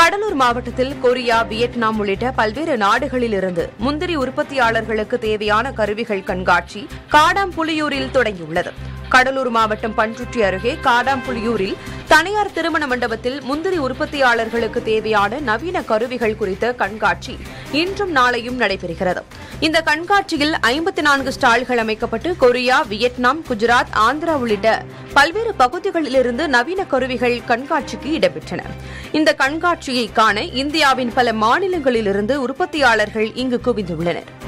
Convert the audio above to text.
கடலூர் மாவட்டத்தில் Korea Vietnam உள்ளிட்ட பல்வேறு நாடுகளிலிருந்து முந்திரி உற்பத்தியாளர்களுக்கு தேவையான கருவிகள் கண்காட்சி காடாம்புலியூரில் தொடங்கியுள்ளது கடலூர் மாவட்டம் பண்ருட்டி அருகே காடாம்புலியூரில் தனியார் திருமண மண்டபத்தில் முந்திரி உற்பத்தியாளர்களுக்கு தேவையான நவீன கருவிகள் குறித்த கண்காட்சி இன்றும் நாளையும் நடைபெறுகிறது இந்த கண்காட்சியில் ஐம்பத்தி நான்கு ஸ்டால்கள் அமைக்கப்பட்டு கொரியா வியட்நாம் குஜராத் ஆந்திரா உள்ளிட்ட பல்வேறு பகுதிகளிலிருந்து நவீன கருவிகள் கண்காட்சிக்கு இடம்பெற்றன இந்த கண்காட்சியை காண இந்தியாவின் பல மாநிலங்களிலிருந்து உற்பத்தியாளர்கள் இங்கு குவிந்துள்ளனர்